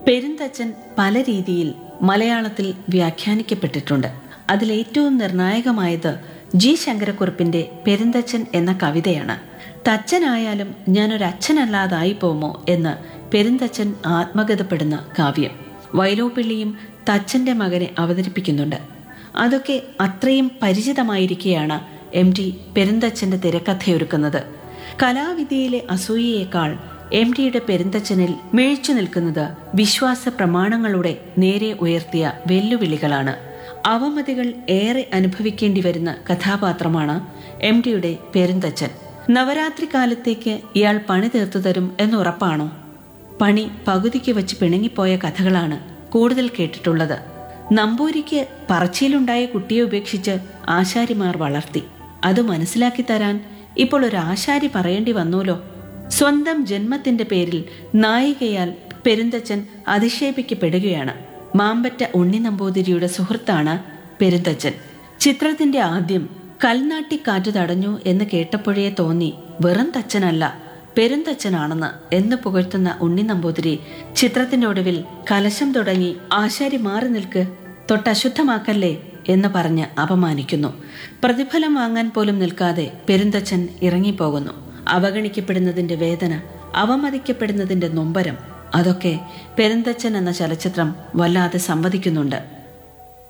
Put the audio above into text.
പെരുന്തച്ചൻ പല രീതിയിൽ മലയാളത്തിൽ വ്യാഖ്യാനിക്കപ്പെട്ടിട്ടുണ്ട് അതിലേറ്റവും നിർണായകമായത് ജി ശങ്കരക്കുറുപ്പിന്റെ പെരുന്തച്ചൻ എന്ന കവിതയാണ് തച്ചനായാലും ഞാനൊരച്ഛനല്ലാതായി പോമോ എന്ന് പെരുന്തച്ചൻ ആത്മഗതപ്പെടുന്ന കാവ്യം വൈലോപ്പിള്ളിയും തച്ചന്റെ മകനെ അവതരിപ്പിക്കുന്നുണ്ട് അതൊക്കെ അത്രയും പരിചിതമായിരിക്കെയാണ് എം ടി പെരുന്തച്ചന്റെ തിരക്കഥയൊരുക്കുന്നത് കലാവിധിയിലെ അസൂയയേക്കാൾ എം ടിയുടെ പെരുന്തച്ചനിൽ മിഴിച്ചു നിൽക്കുന്നത് വിശ്വാസ പ്രമാണങ്ങളുടെ നേരെ ഉയർത്തിയ വെല്ലുവിളികളാണ് അവമതികൾ ഏറെ അനുഭവിക്കേണ്ടി വരുന്ന കഥാപാത്രമാണ് എം ടിയുടെ പെരുന്തച്ചൻ നവരാത്രി കാലത്തേക്ക് ഇയാൾ പണി തീർത്തു തരും എന്നുറപ്പാണോ പണി പകുതിക്ക് വെച്ച് പിണങ്ങിപ്പോയ കഥകളാണ് കൂടുതൽ കേട്ടിട്ടുള്ളത് നമ്പൂരിക്ക് പറച്ചിയിലുണ്ടായ കുട്ടിയെ ഉപേക്ഷിച്ച് ആശാരിമാർ വളർത്തി അത് മനസ്സിലാക്കി തരാൻ ഇപ്പോൾ ഒരു ആശാരി പറയേണ്ടി വന്നൂലോ സ്വന്തം ജന്മത്തിന്റെ പേരിൽ നായികയാൽ പെരുന്തച്ചൻ അധിക്ഷേപിക്കപ്പെടുകയാണ് മാമ്പറ്റ ഉണ്ണി നമ്പൂതിരിയുടെ സുഹൃത്താണ് പെരുന്തച്ചൻ ചിത്രത്തിന്റെ ആദ്യം കൽനാട്ടി കാറ്റ് തടഞ്ഞു എന്ന് കേട്ടപ്പോഴേ തോന്നി വെറും തച്ചനല്ല പെരുന്തച്ചനാണെന്ന് എന്ന് പുകഴ്ത്തുന്ന ഉണ്ണി നമ്പൂതിരി ചിത്രത്തിന്റെ ഒടുവിൽ കലശം തുടങ്ങി ആശാരി മാറി നിൽക്ക് തൊട്ടശുദ്ധമാക്കല്ലേ എന്ന് പറഞ്ഞ് അപമാനിക്കുന്നു പ്രതിഫലം വാങ്ങാൻ പോലും നിൽക്കാതെ പെരുന്തച്ചൻ ഇറങ്ങിപ്പോകുന്നു അവഗണിക്കപ്പെടുന്നതിന്റെ വേദന അവമതിക്കപ്പെടുന്നതിന്റെ നൊമ്പരം അതൊക്കെ പെരുന്തച്ചൻ എന്ന ചലച്ചിത്രം വല്ലാതെ സംവദിക്കുന്നുണ്ട്